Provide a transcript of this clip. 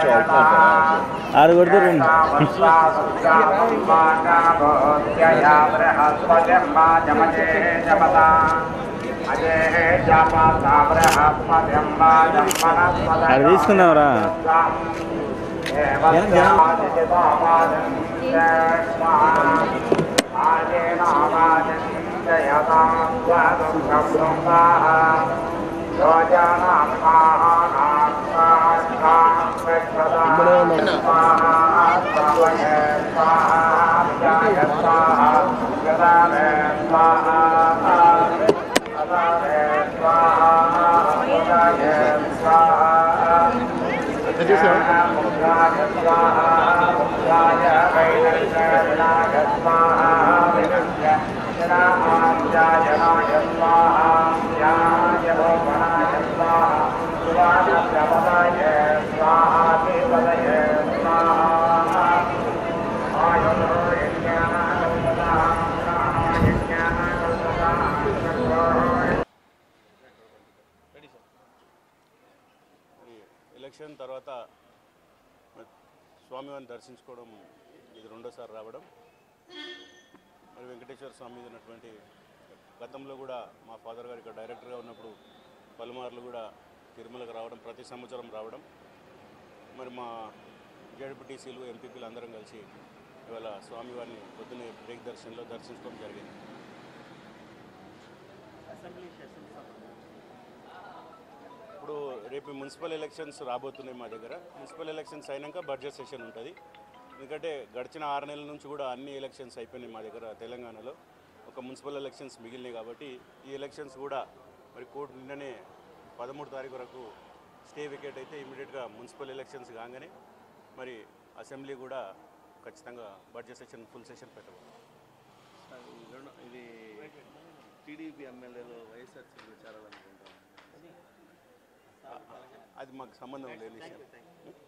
ఆరు కొడుతురు ఆడ తీసుకుందాంరా మరి ఎలక్షన్ తర్వాత మరి స్వామివారిని దర్శించుకోవడం ఇది రెండోసారి రావడం మరి వెంకటేశ్వర స్వామి మీద ఉన్నటువంటి గతంలో కూడా మా ఫాదర్ గారు ఇక్కడ డైరెక్టర్గా ఉన్నప్పుడు పలుమార్లు కూడా తిరుమలకు రావడం ప్రతి సంవత్సరం రావడం మరి మా జడ్పీటీసీలు ఎంపీపీలు అందరం కలిసి ఇవాళ స్వామివారిని పొద్దున్నే బ్రేక్ దర్శనంలో దర్శించుకోవడం జరిగింది ఇప్పుడు రేపు మున్సిపల్ ఎలక్షన్స్ రాబోతున్నాయి మా దగ్గర మున్సిపల్ ఎలక్షన్స్ అయినాక బడ్జెట్ సెషన్ ఉంటుంది ఎందుకంటే గడిచిన ఆరు నెలల నుంచి కూడా అన్ని ఎలక్షన్స్ అయిపోయినాయి మా దగ్గర తెలంగాణలో ఒక మున్సిపల్ ఎలక్షన్స్ మిగిలినాయి కాబట్టి ఈ ఎలక్షన్స్ కూడా మరి కోర్టు నిన్ననే పదమూడు తారీఖు వరకు స్టే వికెట్ అయితే ఇమీడియట్గా మున్సిపల్ ఎలక్షన్స్ కాగానే మరి అసెంబ్లీ కూడా ఖచ్చితంగా బడ్జెట్ సెషన్ ఫుల్ సెషన్ పెట్టబోతుంది ఇది టీడీపీ ఎమ్మెల్యేలు వైఎస్ఆర్సీపీ చేరాలనుకుంటాం అది మాకు సంబంధం లేని విషయం